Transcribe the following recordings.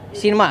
Cinema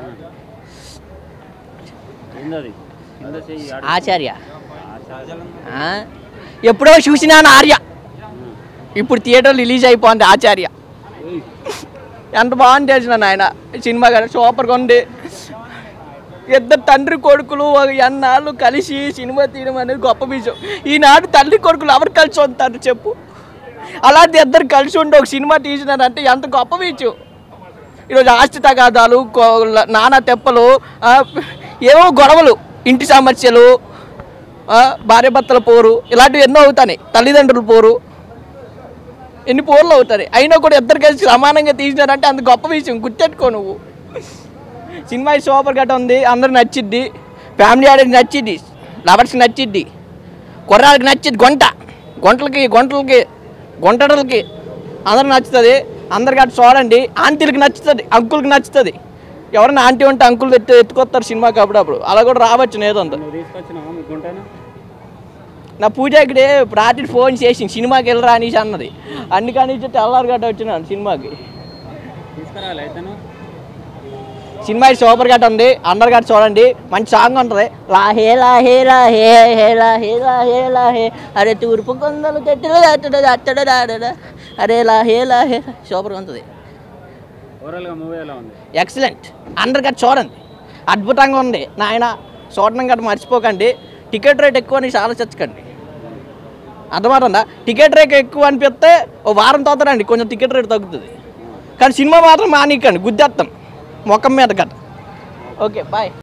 ఏందది కింద చెయ్యి ఆడు. ఆచార్య ఆ సహజలం. ఆ? ఎప్పుడో చూసినాను ఆర్య ఇప్పుడు థియేటర్ రిలీజ్ అయిపోయింది ఆచార్య ఏయ్, ఎంత బాగుంది తెలిసిన నాయన సినిమా కానీ సూపర్గా ఉంది ఇద్దరు తండ్రి కొడుకులు ఒక ఎన్నాళ్ళు కలిసి సినిమా తీయడం అనేది గొప్ప విషయం ఈనాడు తల్లి కొడుకులు ఎవరు కలిసి ఉంటారు చెప్పు అలాంటి ఇద్దరు కలిసి ఉండి ఒక సినిమా తీసినారంటే ఎంత గొప్ప విషయం ఈరోజు ఆస్తి తగాదాలు కో- నానా తెప్పలు ఆ, ఏవో గొడవలు ఇంటి సమస్యలు ఆ, భార్యాభర్తల పోరు ఇలాంటివి ఎన్నో అవుతాయి తల్లిదండ్రుల పోరు ఎన్ని పోర్లు అవుతాయి అయినా కూడా ఇద్దరు కలిసి సమానంగా తీసినారంటే అంత గొప్ప విషయం గుర్తెట్టుకో నువ్వు సినిమా సూపర్ గట్ట ఉంది అందరు నచ్చిద్ది ఫ్యామిలీ ఆడికి నచ్చిద్ది లవర్స్కి నచ్చిద్ది కుర్రాళ్ళకి నచ్చిద్ది గొంట గొంటలకి గొంటలకి గొంటడలకి అందరికి నచ్చుతుంది అందరికి అటు చూడండి ఆంటీలకి నచ్చుతుంది అంకుల్కి నచ్చుతుంది ఎవరైనా ఆంటీ ఉంటే అంకుల్ ఎత్తు ఎత్తుకొస్తారు సినిమాకి అప్పుడప్పుడు అలా కూడా రావచ్చు నేదంతా నువ్వు తీసుకొచ్చినావా మీకు గుంటైనా నా పూజ ఇక్కడే రాత్రి ఫోన్ చేసి సినిమాకి వెళ్ళరా అనేసి అన్నది అందుకని తెల్లారు గట్ట వచ్చినాను సినిమాకి తీసుకురాలి అయితేను సినిమా సూపర్ గట్ట ఉంది అందరు గట్ట చూడండి మంచి సాంగ్ ఉంటుంది లాహే లాహే లాహే హే లాహే లాహే లాహే అరే తూర్పు కొందలు తెట్టడు అట్టడు అట్టడు రాడడా అరే లాహే లాహే సూపర్గా ఉంటుంది ఓవరాల్గా మూవీ ఎలా ఉంది ఎక్సలెంట్ అందరు గట్ట చూడండి అద్భుతంగా ఉంది నాయన చూడడం గట్ట మర్చిపోకండి టికెట్ రేట్ ఎక్కువ అని ఆలోచించకండి అర్థమవుతుందా టికెట్ రేట్ ఎక్కువ అనిపిస్తే ఓ వారం తోతారండి కొంచెం టికెట్ రేట్ తగ్గుతుంది కానీ సినిమా మాత్రం మానేయకండి గుద్దేస్తాం మొఖం మీద గట్ట ఓకే బాయ్